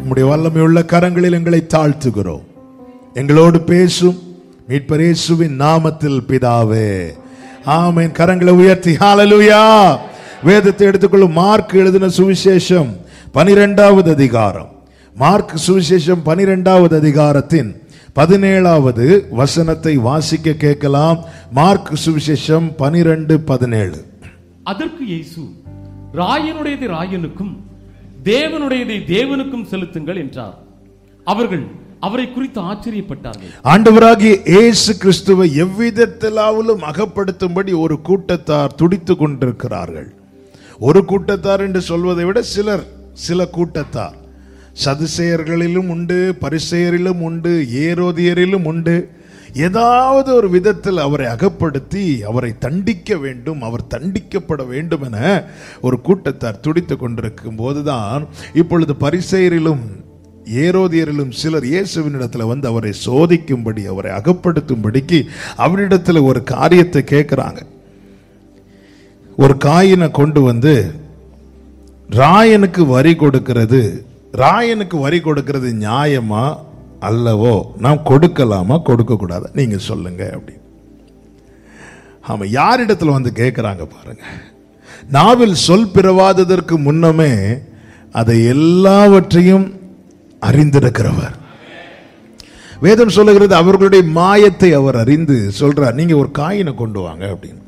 உம்முடைய வல்லமையுள்ள கரங்களில் எங்களை தாழ்த்துகிறோம் எங்களோடு பேசும் மீட்பர் இயேசுவின் நாமத்தில் பிதாவே ஆமென் கரங்களை உயர்த்தி ஹalleluya வேதத்தை எடுத்துக்கொள்ளும் மார்க் எழுதின சுவிசேஷம் பனிரெண்டாவது அதிகாரம் மார்க் சுவிசேஷம் பனிரெண்டாவது அதிகாரத்தின் பதினேழாவது வசனத்தை வாசிக்க கேட்கலாம் மார்க் சுவிசேஷம் பனிரெண்டு பதினேழு அதற்கு இயேசு ராயனுடையதை ராயனுக்கும் தேவனுடையதை தேவனுக்கும் செலுத்துங்கள் என்றார் அவர்கள் அவரை குறித்து ஆச்சரியப்பட்டார்கள் ஆண்டவராகிய இயேசு கிறிஸ்துவை எவ்விதத்திலாவிலும் அகப்படுத்தும்படி ஒரு கூட்டத்தார் துடித்துக் கொண்டிருக்கிறார்கள் ஒரு கூட்டத்தார் என்று சொல்வதை விட சிலர் சில கூட்டத்தார் சதுசேயர்களிலும் உண்டு பரிசெயரிலும் உண்டு ஏரோதியரிலும் உண்டு ஏதாவது ஒரு விதத்தில் அவரை அகப்படுத்தி அவரை தண்டிக்க வேண்டும் அவர் தண்டிக்கப்பட வேண்டும் என ஒரு கூட்டத்தார் துடித்துக் கொண்டிருக்கும் போதுதான் இப்பொழுது பரிசெயரிலும் ஏரோதியரிலும் சிலர் இயேசுவினிடத்தில் வந்து அவரை சோதிக்கும்படி அவரை அகப்படுத்தும்படிக்கு அவரிடத்தில் ஒரு காரியத்தை கேட்குறாங்க ஒரு காயினை கொண்டு வந்து ராயனுக்கு வரி கொடுக்கிறது ராயனுக்கு வரி கொடுக்கிறது நியாயமா அல்லவோ நாம் கொடுக்கலாமா கொடுக்க கூடாதா நீங்க சொல்லுங்க அப்படி ஆமா யாரிடத்துல வந்து கேட்குறாங்க பாருங்க நாவில் சொல் பிறவாததற்கு முன்னமே அதை எல்லாவற்றையும் அறிந்திருக்கிறவர் வேதம் சொல்லுகிறது அவர்களுடைய மாயத்தை அவர் அறிந்து சொல்றார் நீங்க ஒரு காயினை கொண்டு வாங்க அப்படின்னு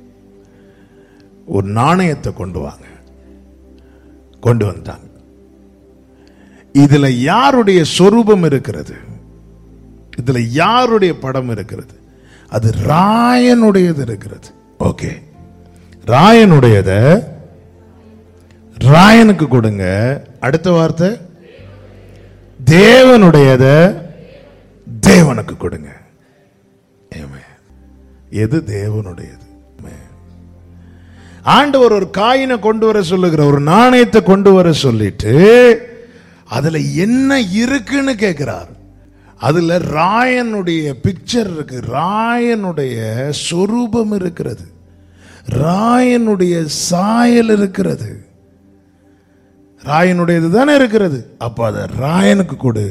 ஒரு நாணயத்தை கொண்டு வாங்க கொண்டு வந்தாங்க இதுல யாருடைய சொரூபம் இருக்கிறது இதுல யாருடைய படம் இருக்கிறது அது ராயனுடையது இருக்கிறது ஓகே ராயனுடையத ராயனுக்கு கொடுங்க அடுத்த வார்த்தை தேவனுடையத தேவனுக்கு கொடுங்க Amen. எது தேவனுடையது Amen. ஆண்டவர் ஒரு காயினை கொண்டு வர சொல்லுகிற ஒரு நாணயத்தை கொண்டு வர சொல்லிட்டு அதுல என்ன இருக்குன்னு கேட்கிறார் அதுல ராயனுடைய பிக்சர் இருக்கு ராயனுடைய சொரூபம் இருக்கிறது ராயனுடைய சாயல் இருக்கிறது ராயனுடையது தானே இருக்கிறது அப்ப அத ராயனுக்கு கொடு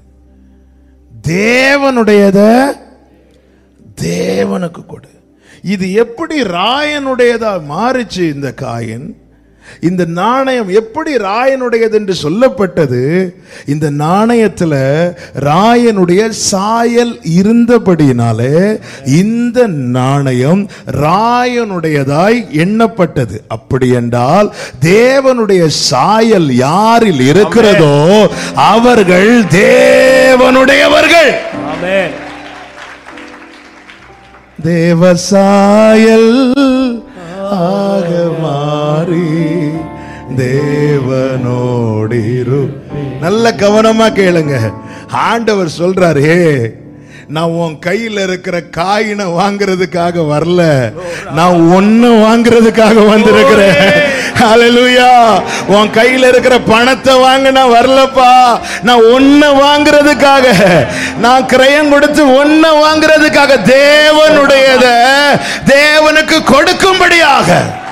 தேவனுடையத தேவனுக்கு கொடு இது எப்படி ராயனுடையதா மாறிச்சு இந்த காயின் இந்த நாணயம் எப்படி ராயனுடையது என்று சொல்லப்பட்டது இந்த நாணயத்துல ராயனுடைய சாயல் இருந்தபடியினாலே இந்த நாணயம் ராயனுடையதாய் எண்ணப்பட்டது அப்படி என்றால் தேவனுடைய சாயல் யாரில் இருக்கிறதோ அவர்கள் தேவனுடையவர்கள் தேவசாயல் ஆக மாறி தேவனோடிரு நல்ல கவனமா கேளுங்க ஆண்டவர் சொல்றாரு நான் உன் கையில இருக்கிற காயினை வாங்குறதுக்காக வரல நான் ஒண்ணு வாங்குறதுக்காக வந்திருக்கிறேன் ஹalleluya உன் கையில இருக்கிற பணத்தை வாங்க நான் வரலப்பா நான் ஒண்ணு வாங்குறதுக்காக நான் கிரயம் கொடுத்து ஒண்ணு வாங்குறதுக்காக தேவனுடையத தேவனுக்கு கொடுக்கும்படியாக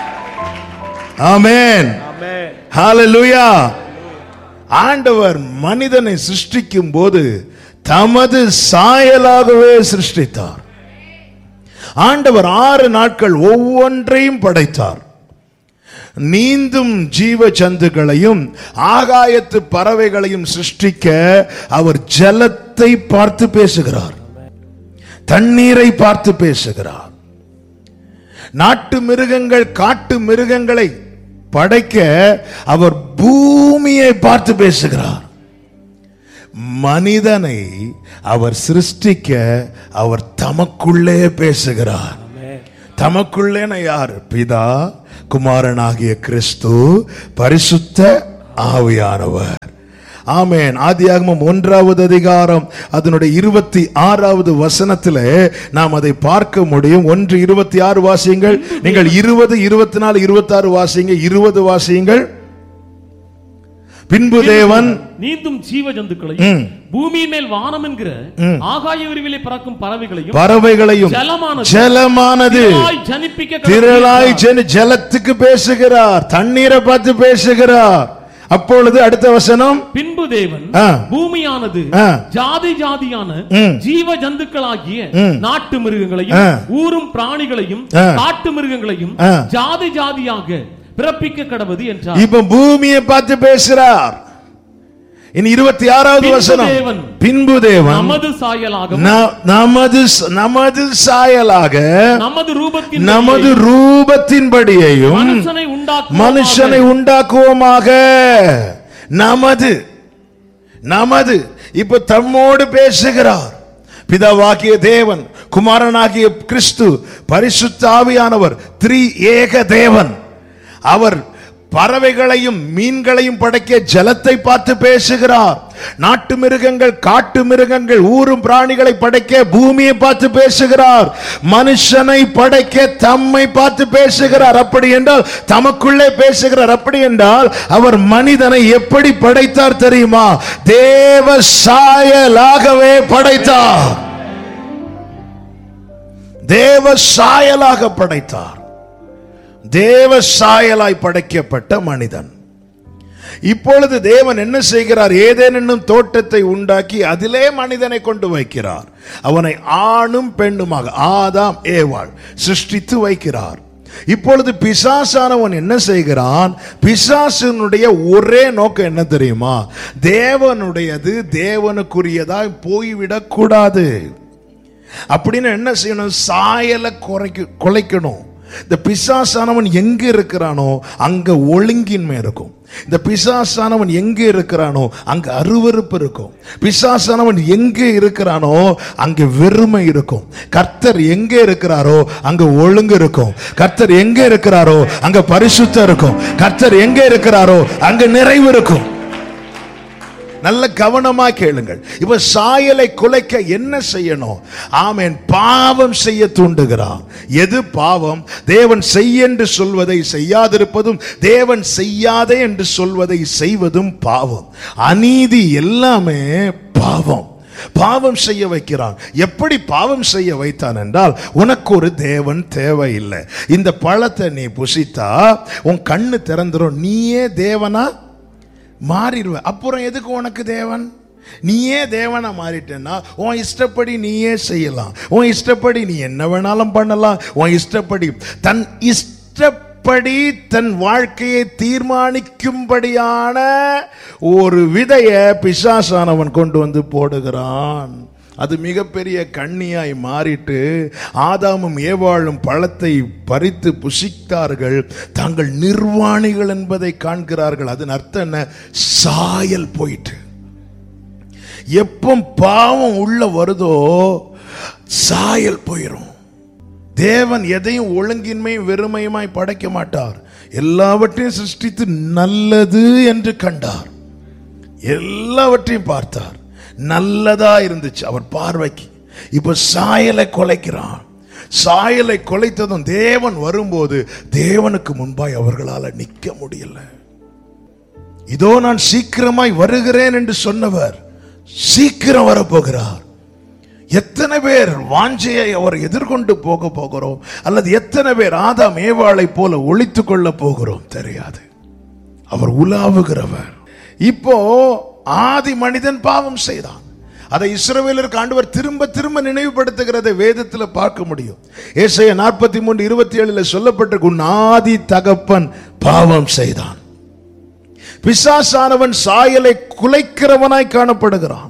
ஆமென் ஹalleluya ஆண்டவர் மனிதனை சிருஷ்டிக்கும் போது தமது சாயலாகவே சிருஷ்டித்தார் ஆண்டவர் ஆறு நாட்கள் ஒவ்வொன்றையும் படைத்தார் நீந்தும் ஜீவ ஜந்துகளையும் ஆகாயத்து பறவைகளையும் சிருஷ்டிக்க அவர் ஜலத்தை பார்த்து பேசுகிறார் தண்ணீரை பார்த்து பேசுகிறார் நாட்டு மிருகங்கள் காட்டு மிருகங்களை படைக்க அவர் பூமியை பார்த்து பேசுகிறார் மனிதனை அவர் சிருஷ்டிக்க அவர் தமக்குள்ளே பேசுகிறார் தமக்குள்ளேன யார் பிதா குமாரனாகிய கிறிஸ்து பரிசுத்த ஆவியானவர் ஆமென் ஆதியாகமம் ஒன்றாவது அதிகாரம் அதனுடைய இருபத்தி ஆறாவது வசனத்திலே நாம் அதை பார்க்க முடியும் ஒன்று இருபத்தி ஆறு வாசியுங்கள் நீங்கள் இருபது இருபத்தி நாலு இருபத்தி ஆறு வாசியுங்க இருபது வாசியுங்கள் பின்பு தேவன் நீந்தும் ஜீவ ஜந்துக்களையும் ம். பூமியின் மேல் வானம் என்கிற ஆகாய விரிவிலே பறக்கும் பறவைகளையும் பறவைகளையும் ஜலமானது ஜலமானது திரளாய் ஜனிப்பிக்க திரளாய் கடவுள் ஜன ஜலத்துக்கு பேசுகிறார் தண்ணீரை பார்த்து பேசுகிறார் அப்பொழுது அடுத்த வசனம் பின்பு தேவன் ஆ. பூமியானது ஆ. ஜாதி ஜாதியான ம். ஜீவ ஜந்துக்களாகிய ம். நாட்டு மிருகங்களையும் ஆ. ஊரும் பிராணிகளையும் ஆ. காட்டு மிருகங்களையும் ஆ. ஜாதி ஜாதியாக பிறப்பிக்க கடவது என்றார் இப்ப பூமியை பார்த்து பேசுறார் இனி இருபத்தி ஆறாவது பின்பு வசனம் தேவன் பின்பு தேவன் நமது சாயலாகவும் ந- நமது ச- நமது சாயலாக நமது ரூபத்தின் நமது ரூபத்தின்படியையும் மனுஷனை உண்டாக்கும் மனுஷனை உண்டாக்குவோமாக நமது நமது இப்ப தம்மோடு பேசுகிறார் பிதாவாகிய தேவன் குமாரனாகிய கிறிஸ்து பரிசுத்த ஆவியானவர் த்ரீ ஏக தேவன் அவர் பறவைகளையும் மீன்களையும் படைக்க ஜலத்தை பார்த்து பேசுகிறார் நாட்டு மிருகங்கள் காட்டு மிருகங்கள் ஊரும் பிராணிகளை படைக்க பூமியை பார்த்து பேசுகிறார் மனுஷனை படைக்க தம்மை பார்த்து பேசுகிறார் அப்படி என்றால் தமக்குள்ளே பேசுகிறார் அப்படி என்றால் அவர் மனிதனை எப்படி படைத்தார் தெரியுமா தேவ சாயலாகவே படைத்தார் தேவ சாயலாக படைத்தார் தேவ சாயலாய் படைக்கப்பட்ட மனிதன் இப்பொழுது தேவன் என்ன செய்கிறார் ஏதேன் என்னும் தோட்டத்தை உண்டாக்கி அதிலே மனிதனை கொண்டு வைக்கிறார் அவனை ஆணும் பெண்ணுமாக ஆதாம் ஏவாள் சிருஷ்டித்து வைக்கிறார் இப்பொழுது பிசாசானவன் என்ன செய்கிறான் பிசாசனுடைய ஒரே நோக்கம் என்ன தெரியுமா தேவனுடையது தேவனுக்குரியதாய் போய்விடக் கூடாது அப்படின்னு என்ன செய்யணும் சாயலை குறைக்க குலைக்கணும் இந்த பிசாசானவன் எங்க இருக்கிறானோ அங்க ஒழுங்கின்மை இருக்கும் இந்த பிசாசானவன் எங்க இருக்கிறானோ அங்க அருவருப்பு இருக்கும் பிசாசானவன் எங்க இருக்கிறானோ அங்க வெறுமை இருக்கும் கர்த்தர் எங்க இருக்கிறாரோ அங்க ஒழுங்கு இருக்கும் கர்த்தர் எங்க இருக்கிறாரோ அங்க பரிசுத்தம் இருக்கும் கர்த்தர் எங்க இருக்கிறாரோ அங்க நிறைவு இருக்கும் நல்ல கவனமா கேளுங்கள் இப்ப சாயலை குலைக்க என்ன செய்யணும் ஆமென் பாவம் செய்ய தூண்டுகிறான் எது பாவம் தேவன் செய் என்று சொல்வதை செய்யாதிருப்பதும் தேவன் செய்யாதே என்று சொல்வதை செய்வதும் பாவம் அநீதி எல்லாமே பாவம் பாவம் செய்ய வைக்கிறான் எப்படி பாவம் செய்ய வைத்தான் என்றால் உனக்கு ஒரு தேவன் தேவையில்லை இந்த பழத்தை நீ புசித்தா உன் கண்ணு திறந்துரும் நீயே தேவனா மாறிடுவ அப்புறம் எதுக்கு உனக்கு தேவன் நீயே தேவனா மாறிட்டேன்னா உன் இஷ்டப்படி நீயே செய்யலாம் உன் இஷ்டப்படி நீ என்ன வேணாலும் பண்ணலாம் உன் இஷ்டப்படி தன் இஷ்டப்படி தன் வாழ்க்கையை தீர்மானிக்கும்படியான ஒரு விதைய பிசாசானவன் கொண்டு வந்து போடுகிறான் அது மிகப்பெரிய கண்ணியாய் மாறிட்டு ஆதாமும் ஏவாளும் பழத்தை பறித்து புசித்தார்கள் தாங்கள் நிர்வாணிகள் என்பதை காண்கிறார்கள் அதன் அர்த்தம் என்ன சாயல் போயிட்டு எப்போ பாவம் உள்ள வருதோ சாயல் போயிடும் தேவன் எதையும் ஒழுங்கின்மையும் வெறுமையுமாய் படைக்க மாட்டார் எல்லாவற்றையும் சிருஷ்டித்து நல்லது என்று கண்டார் எல்லாவற்றையும் பார்த்தார் நல்லதா இருந்துச்சு அவர் பார்வைக்கு இப்ப சாயலை கொலைக்கிறான் சாயலை கொலைத்ததும் தேவன் வரும்போது தேவனுக்கு முன்பாய் அவர்களால நிக்க முடியல இதோ நான் சீக்கிரமாய் வருகிறேன் என்று சொன்னவர் சீக்கிரம் வரப்போகிறார் எத்தனை பேர் வாஞ்சையை அவர் எதிர்கொண்டு போக போகிறோம் அல்லது எத்தனை பேர் ஆதாம் ஏவாளை போல ஒழித்துக் கொள்ள போகிறோம் தெரியாது அவர் உலாவுகிறவர் இப்போ ஆதி மனிதன் பாவம் செய்தான் அதை இஸ்ரவேலருக்கு ஆண்டவர் திரும்ப திரும்ப நினைவுபடுத்துகிறதை வேதத்தில் பார்க்க முடியும் ஏசாயா நாற்பத்தி மூன்று இருபத்தி ஏழுல சொல்லப்பட்டிருக்கு உன் ஆதி தகப்பன் பாவம் செய்தான் பிசாசானவன் சாயலை குலைக்கிறவனாய் காணப்படுகிறான்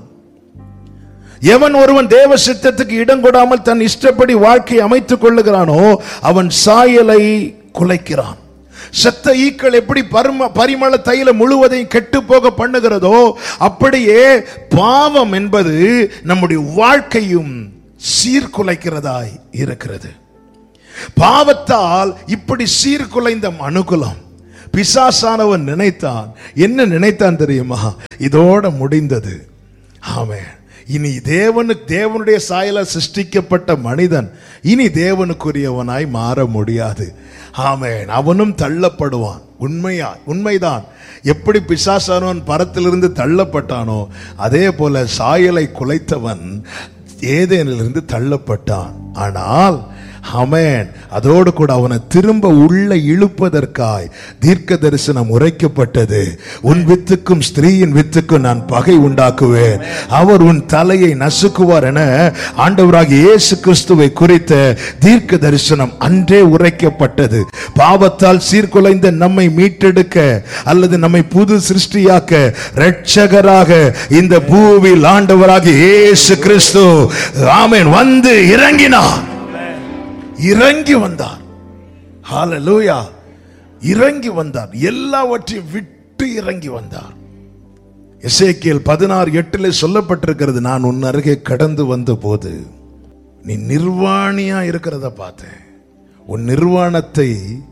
எவன் ஒருவன் தேவ சித்தத்துக்கு இடம் கொடாமல் தன் இஷ்டப்படி வாழ்க்கை அமைத்துக் கொள்ளுகிறானோ அவன் சாயலை குலைக்கிறான் செத்த ஈக்கள் எப்படி பரிம பரிமள தைல முழுவதையும் கெட்டு போக பண்ணுகிறதோ அப்படியே பாவம் என்பது நம்முடைய வாழ்க்கையும் சீர்குலைக்கிறதாய் இருக்கிறது பாவத்தால் இப்படி சீர்குலைந்த மனுகுலம் பிசாசானவன் நினைத்தான் என்ன நினைத்தான் தெரியுமா இதோட முடிந்தது ஆமென் இனி தேவனுக்கு தேவனுடைய சாயல சிருஷ்டிக்கப்பட்ட மனிதன் இனி தேவனுக்குரியவனாய் மாற முடியாது ஆமென் அவனும் தள்ளப்படுவான் உண்மையா உண்மைதான் எப்படி பிசாசானவன் பரத்திலிருந்து தள்ளப்பட்டானோ அதே போல சாயலை குலைத்தவன் ஏதேனிலிருந்து தள்ளப்பட்டான் ஆனால் ஆமென் அதோடு கூட அவனை திரும்ப உள்ள இழுப்பதற்காய் தீர்க்க தரிசனம் உரைக்கப்பட்டது உன் வித்துக்கும் ஸ்திரீயின் வித்துக்கும் நான் பகை உண்டாக்குவேன் அவர் உன் தலையை நசுக்குவார் என ஆண்டவராகிய இயேசு கிறிஸ்துவை குறித்த தீர்க்க தரிசனம் அன்றே உரைக்கப்பட்டது பாவத்தால் சீர்குலைந்த நம்மை மீட்டெடுக்க அல்லது நம்மை புது சிருஷ்டியாக்க இரட்சகராக இந்த பூவில் ஆண்டவராகிய இயேசு கிறிஸ்து ஆமென் வந்து இறங்கினார் இறங்கி வந்தார் ஹalleluya இறங்கி வந்தார் எல்லாவற்றையும் விட்டு இறங்கி வந்தார் எசேக்கியேல் பதினாறு எட்டுல சொல்லப்பட்டிருக்கிறது நான் உன் அருகே கடந்து வந்த போது நீ நிர்வாணியா இருக்கிறத பார்த்தேன் உன் நிர்வாணத்தை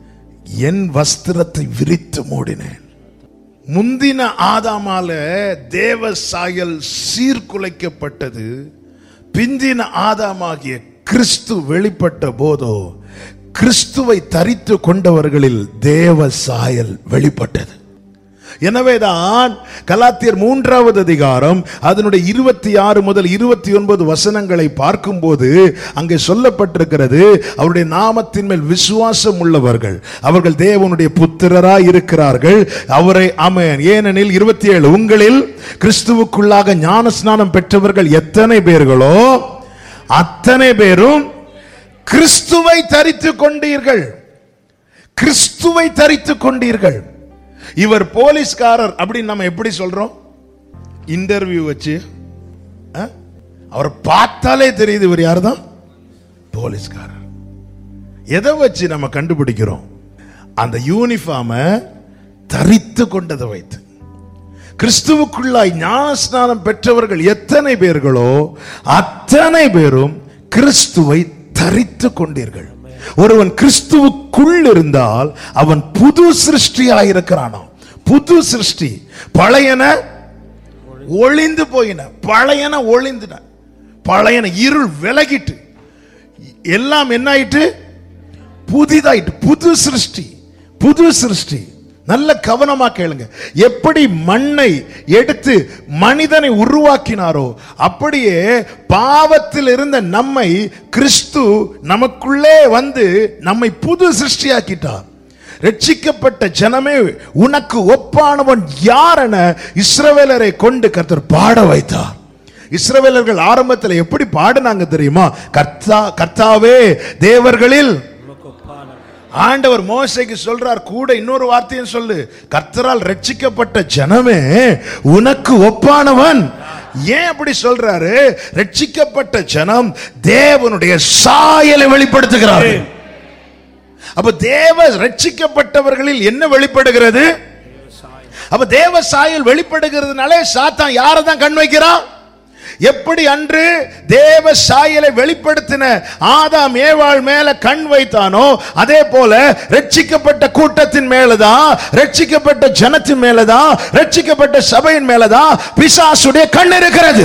என் வஸ்திரத்தை விரித்து மூடினேன் முந்தின ஆதாமால தேவ சாயல் சீர்குலைக்கப்பட்டது பிந்தின ஆதாமாகிய கிறிஸ்து வெளிப்பட்ட போதோ கிறிஸ்துவை தரித்து கொண்டவர்களில் தேவ சாயல் வெளிப்பட்டது எனவேதான் கலாத்தியர் மூன்றாவது அதிகாரம் அதனுடைய இருபத்தி ஆறு முதல் இருபத்தி ஒன்பது வசனங்களை பார்க்கும்போது அங்கே சொல்லப்பட்டிருக்கிறது அவருடைய நாமத்தின் மேல் விசுவாசம் உள்ளவர்கள் அவர்கள் தேவனுடைய புத்திரராய் இருக்கிறார்கள் அவரை அமேன் ஏனெனில் இருபத்தி ஏழு உங்களில் கிறிஸ்துவுக்குள்ளாக ஞான ஸ்நானம் பெற்றவர்கள் எத்தனை பேர்களோ அத்தனை பேரும் கிறிஸ்துவை தரித்து கொண்டீர்கள் கிறிஸ்துவை தரித்து கொண்டீர்கள் இவர் போலீஸ்காரர் அப்படின்னு நம்ம எப்படி சொல்றோம் இன்டர்வியூ வச்சு ஆ? அவரை பார்த்தாலே தெரியுது இவர் யாருதான் போலீஸ்காரர் எதை வச்சு நம்ம கண்டுபிடிக்கிறோம் அந்த யூனிஃபார்மை தரித்து கொண்டதை வைத்து கிறிஸ்துவுக்குள்ளாய் ஞானஸ்நானம் பெற்றவர்கள் எத்தனை பேர்களோ அத்தனை பேரும் கிறிஸ்துவை தரித்து கொண்டீர்கள் ஒருவன் கிறிஸ்துவுக்குள் இருந்தால் அவன் புது சிருஷ்டியாய் இருக்கிறானாம் புது சிருஷ்டி பழையன ஒளிந்து போயின பழையன ஒளிந்துன பழையன இருள் விலகிட்டு எல்லாம் என்ன ஆயிட்டு புதிதாயிட்டு புது சிருஷ்டி புது சிருஷ்டி நல்ல கவனமா கேளுங்க எப்படி மண்ணை எடுத்து மனிதனை உருவாக்கினாரோ அப்படியே பாவத்தில் இருந்த நம்மை கிறிஸ்து நமக்குள்ளே வந்து நம்மை புது சிருஷ்டியாக்கிட்டார் ரட்சிக்கப்பட்ட ஜனமே உனக்கு ஒப்பானவன் யார் என இஸ்ரவேலரை கொண்டு கர்த்தர் பாட வைத்தார் இஸ்ரவேலர்கள் ஆரம்பத்தில் எப்படி பாடினாங்க தெரியுமா கர்த்தா கர்த்தாவே தேவர்களில் ஆண்டவர் மோசைக்கு சொல்றார் கூட இன்னொரு வார்த்தையும் சொல்லு கர்த்தரால் ரட்சிக்கப்பட்ட ஜனமே உனக்கு ஒப்பானவன் ஏன் அப்படி சொல்றாரு ரட்சிக்கப்பட்ட ஜனம் தேவனுடைய சாயலை வெளிப்படுத்துகிறார்கள் அப்ப தேவ ரட்சிக்கப்பட்டவர்களில் என்ன வெளிப்படுகிறது அப்ப தேவ சாயல் வெளிப்படுகிறதுனாலே சாத்தான் யாரை தான் கண் வைக்கிறான் எப்படி அன்று தேவ சாயலை வெளிப்படுத்தின ஆதாம் ஏவாள் மேல கண் வைத்தானோ அதே போல ரட்சிக்கப்பட்ட கூட்டத்தின் மேலதான் ரட்சிக்கப்பட்ட ஜனத்தின் மேலதான் ரட்சிக்கப்பட்ட சபையின் மேலதான் பிசாசுடைய கண் இருக்கிறது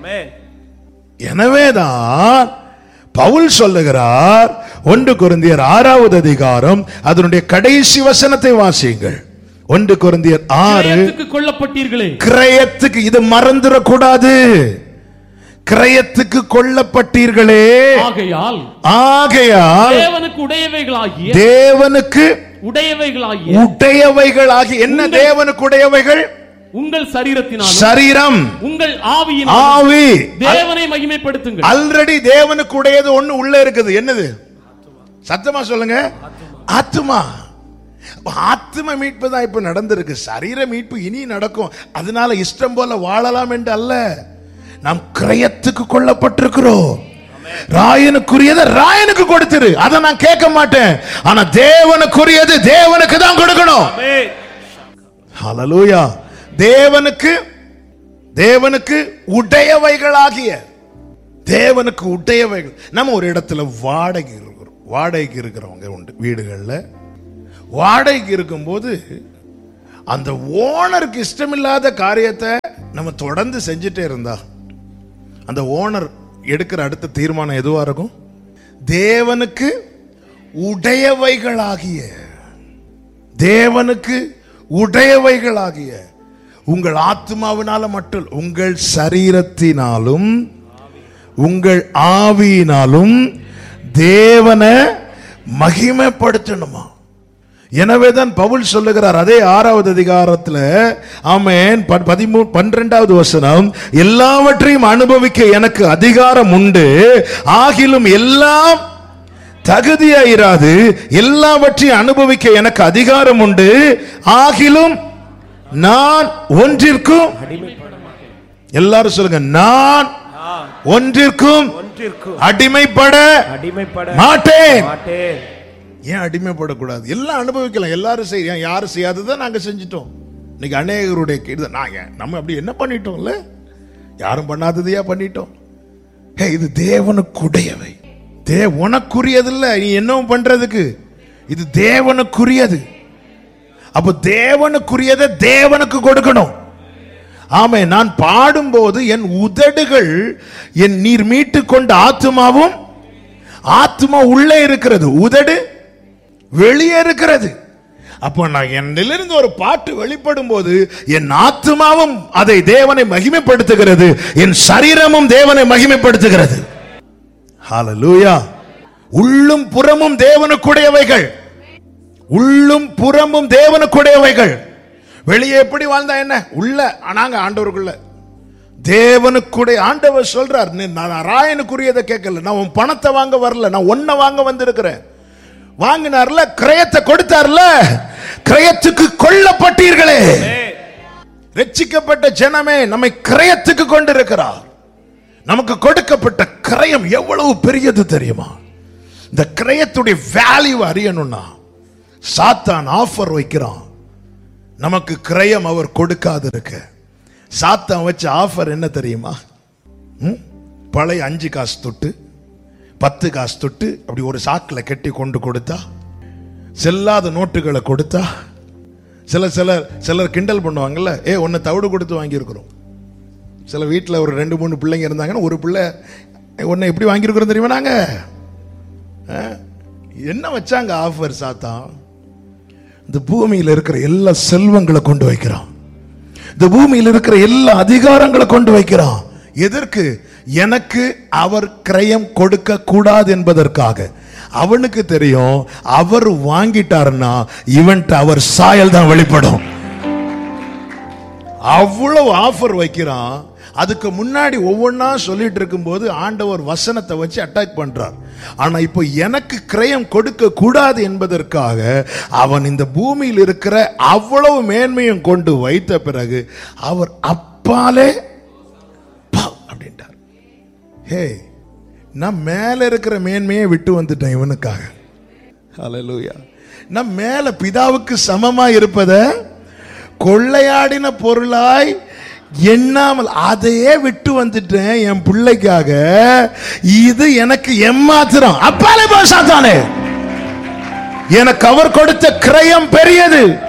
எனவேதான் பவுல் சொல்லுகிறார் ஒன்று குருந்தியர் ஆறாவது அதிகாரம் அதனுடைய கடைசி வசனத்தை வாசியுங்கள் ஒன்று குருந்தியர் ஆறு கிரயத்துக்கு கொல்லப்பட்டீர்களே கிரயத்துக்கு இது மறந்துடக்கூடாது கிரயத்துக்கு கொல்லப்பட்டீர்களே ஆகையால் ஆகையால் தேவனுக்கு உடையவைகளாகிய தேவனுக்கு உடையவைகளாகிய உடையவைகளாகி என்ன தேவனுக்கு உடையவைகள் உங்கள் சரீரத்தினாலும் சரீரம் உங்கள் ஆவியினாலும் ஆவி தேவனை மகிமைப்படுத்துங்கள் ஆல்ரெடி தேவனுக்கு உடையது ஒண்ணு உள்ள இருக்குது என்னது சத்தமா சொல்லுங்க ஆத்துமா ஆத்தும மீட்பு தான் இப்ப நடந்திருக்கு சரீர மீட்பு இனி நடக்கும் அதனால இஷ்டம் போல வாழலாம் என்று அல்ல நாம் கிரயத்துக்கு கொல்லப்பட்டிருக்கிறோம் ராயனுக்குரியதை ராயனுக்கு கொடுத்துரு அதை நான் கேட்க மாட்டேன் ஆனா தேவனுக்குரியது தேவனுக்கு தான் கொடுக்கணும் ஹalleluya தேவனுக்கு தேவனுக்கு உடையவைகளாகிய தேவனுக்கு உடையவைகள் நம்ம ஒரு இடத்துல வாடகை இருக்கிறோம் வாடகைக்கு இருக்கிறவங்க உண்டு வீடுகள்ல வாடகைக்கு இருக்கும்போது அந்த ஓனருக்கு இஷ்டமில்லாத காரியத்தை நம்ம தொடர்ந்து செஞ்சுட்டே இருந்தா அந்த ஓனர் எடுக்கிற அடுத்த தீர்மானம் எதுவா இருக்கும் தேவனுக்கு உடையவைகளாகிய தேவனுக்கு உடையவைகளாகிய உங்கள் ஆத்மாவினால மட்டும் இல்ல, உங்கள் சரீரத்தினாலும் உங்கள் ஆவியினாலும் தேவனை மகிமைப்படுத்தணுமா எனவேதான் பவுல் சொல்லுகிறார் அதே ஆறாவது அதிகாரத்துல ஆமென் ப- பதிமூ பன்னிரெண்டாவது வசனம் எல்லாவற்றையும் அனுபவிக்க எனக்கு அதிகாரம் உண்டு ஆகிலும் எல்லாம் தகுதியாயிராது எல்லாவற்றையும் அனுபவிக்க எனக்கு அதிகாரம் உண்டு ஆகிலும் நான் ஒன்றிற்கும் எல்லாரும் சொல்லுங்க நான் ஒன்றிற்கும் ஒன்றிற்கும் அடிமைப்பட அடிமைப்பட மாட்டேன் மாட்டேன் ஏன் அடிமைப்படக்கூடாது எல்லாம் அனுபவிக்கலாம் எல்லாரும் செய்ய யாரும் செய்யாததை நாங்க செஞ்சிட்டோம் இன்னைக்கு அநேகருடைய இது நாங்க நம்ம அப்படி என்ன பண்ணிட்டோம்ல யாரும் பண்ணாததையா பண்ணிட்டோம் ஹே இது தேவனுக்குடையவை தே உனக்குரியதில்ல நீ என்னவும் பண்றதுக்கு இது தேவனுக்குரியது அப்ப தேவனுக்குரியதை தேவனுக்கு கொடுக்கணும் ஆமே நான் பாடும்போது என் உதடுகள் என் நீர் மீட்டு கொண்ட ஆத்துமாவும் ஆத்துமா உள்ளே இருக்கிறது உதடு வெளியே இருக்கிறது அப்போ நான் என்னிலிருந்து ஒரு பாட்டு வெளிப்படும் போது என் ஆத்துமாவும் அதை தேவனை மகிமைப்படுத்துகிறது என் சரீரமும் தேவனை மகிமைப்படுத்துகிறது ஹalleluya உள்ளும் புறமும் தேவனுக்குடையவைகள் உள்ளும் புறமும் தேவனுக்குடையவைகள் வெளியே எப்படி வாழ்ந்தா என்ன உள்ள நாங்க ஆண்டவருக்குள்ள தேவனுக்குடைய ஆண்டவர் சொல்றார் நீ நான் ராயனுக்குரியதை கேட்கல நான் உன் பணத்தை வாங்க வரல நான் ஒன்ன வாங்க வந்திருக்கிறேன் வாங்கினார்ல கிரயத்தை கொடுத்தார்ல கிரயத்துக்கு கொல்லப்பட்டீர்களே ரட்சிக்கப்பட்ட ஜனமே நம்மை கிரயத்துக்கு கொண்டிருக்கிறார் நமக்கு கொடுக்கப்பட்ட கிரயம் எவ்வளவு பெரியது தெரியுமா இந்த கிரயத்துடைய வேல்யூ அறியணும்னா சாத்தான் ஆஃபர் வைக்கிறான் நமக்கு கிரயம் அவர் கொடுக்காது இருக்க சாத்தான் வச்ச ஆஃபர் என்ன தெரியுமா ம்? பழைய அஞ்சு காசு தொட்டு பத்து காசு தொட்டு அப்படி ஒரு சாக்கில் கட்டி கொண்டு கொடுத்தா செல்லாத நோட்டுகளை கொடுத்தா சில சிலர் சிலர் கிண்டல் பண்ணுவாங்கல்ல ஏ ஒன்று தவிடு கொடுத்து வாங்கியிருக்கிறோம் சில வீட்டில் ஒரு ரெண்டு மூணு பிள்ளைங்க இருந்தாங்கன்னா ஒரு பிள்ளை ஒன்று எப்படி வாங்கியிருக்கிறோம் தெரியுமா நாங்க ஆ? என்ன வச்சாங்க ஆஃபர் சாத்தான் இந்த பூமியில் இருக்கிற எல்லா செல்வங்களை கொண்டு வைக்கிறான் இந்த பூமியில் இருக்கிற எல்லா அதிகாரங்களை கொண்டு வைக்கிறான் எதற்கு எனக்கு அவர் கிரயம் கொடுக்க கூடாது என்பதற்காக அவனுக்கு தெரியும் அவர் வாங்கிட்டாருன்னா இவன்ட்டு அவர் சாயல் தான் வெளிப்படும் அவ்வளவு ஆஃபர் வைக்கிறான் அதுக்கு முன்னாடி ஒவ்வொன்றா சொல்லிட்டு இருக்கும்போது ஆண்டவர் வசனத்தை வச்சு அட்டாக் பண்றார் ஆனா இப்போ எனக்கு கிரயம் கொடுக்க கூடாது என்பதற்காக அவன் இந்த பூமியில் இருக்கிற அவ்வளவு மேன்மையும் கொண்டு வைத்த பிறகு அவர் அப்பாலே பா அப்படின்ட்டார் ஹே நான் மேல இருக்கிற மேன்மையை விட்டு வந்துட்டேன் இவனுக்காக ஹalleluya நான் மேல பிதாவுக்கு சமமா இருப்பத கொள்ளையாடின பொருளாய் எண்ணாமல் அதையே விட்டு வந்துட்டேன் என் பிள்ளைக்காக இது எனக்கு எம்மாத்திரம் அப்பாலே போசாத்தானே எனக்கு அவர் கொடுத்த கிரயம் பெரியது